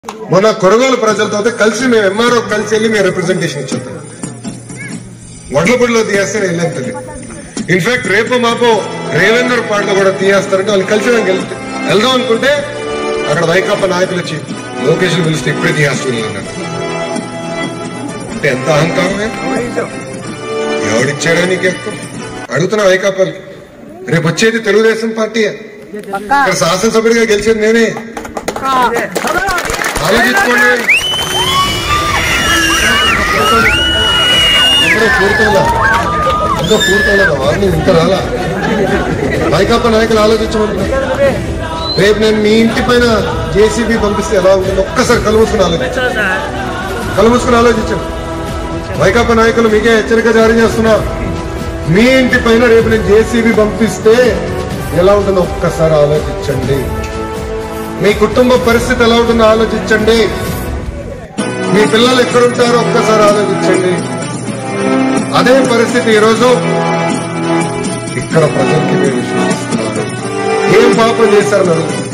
మొన్న కొరగోలు ప్రజలతో అయితే కలిసి మేము ఎంఆర్ఓ కలిసి వెళ్ళి మేము రిప్రజెంటేషన్ ఇచ్చాం వడ్లపూడిలో తీయేస్తే వెళ్ళాను తల్లి ఇన్ఫాక్ట్ రేపు మాపో రేవేందర్ పాటలో కూడా తీయేస్తారంటే వాళ్ళు కలిసి మేము వెళ్తే వెళ్దాం అనుకుంటే అక్కడ వైకాపా నాయకులు వచ్చి లోకేషన్ పిలిస్తే ఇప్పుడే తీయేస్తుంది అన్నారు అంటే ఎంత అహంకారమే ఎవడిచ్చాడా నీకు ఎక్కువ అడుగుతున్నా వైకాపాకి రేపు వచ్చేది తెలుగుదేశం పార్టీ ఇక్కడ శాసనసభ్యుడిగా గెలిచేది నేనే ఆలోచించుకోండి ఇంకా పూర్తయిలా ఇంకా పూర్తయిలా వార్నింగ్ ఇంకా రాలా వైకాపా నాయకులు ఆలోచించమంటున్నారు రేపు నేను మీ ఇంటి పైన జేసీబీ పంపిస్తే ఎలా ఉంటుంది ఒక్కసారి కళ్ళు మూసుకుని ఆలోచించండి కళ్ళు మూసుకుని ఆలోచించండి వైకాపా నాయకులు మీకే హెచ్చరిక జారీ చేస్తున్నా మీ ఇంటి పైన రేపు నేను జేసీబీ పంపిస్తే ఎలా ఉంటుందో ఒక్కసారి ఆలోచించండి మీ కుటుంబ పరిస్థితి ఎలా ఉంటుందో ఆలోచించండి మీ పిల్లలు ఎక్కడుంటారో ఒక్కసారి ఆలోచించండి అదే పరిస్థితి ఈరోజు ఇక్కడ ప్రజలకి మీరు విశ్వసిస్తున్నారు ఏం పాపం చేశారని అడుగుతున్నారు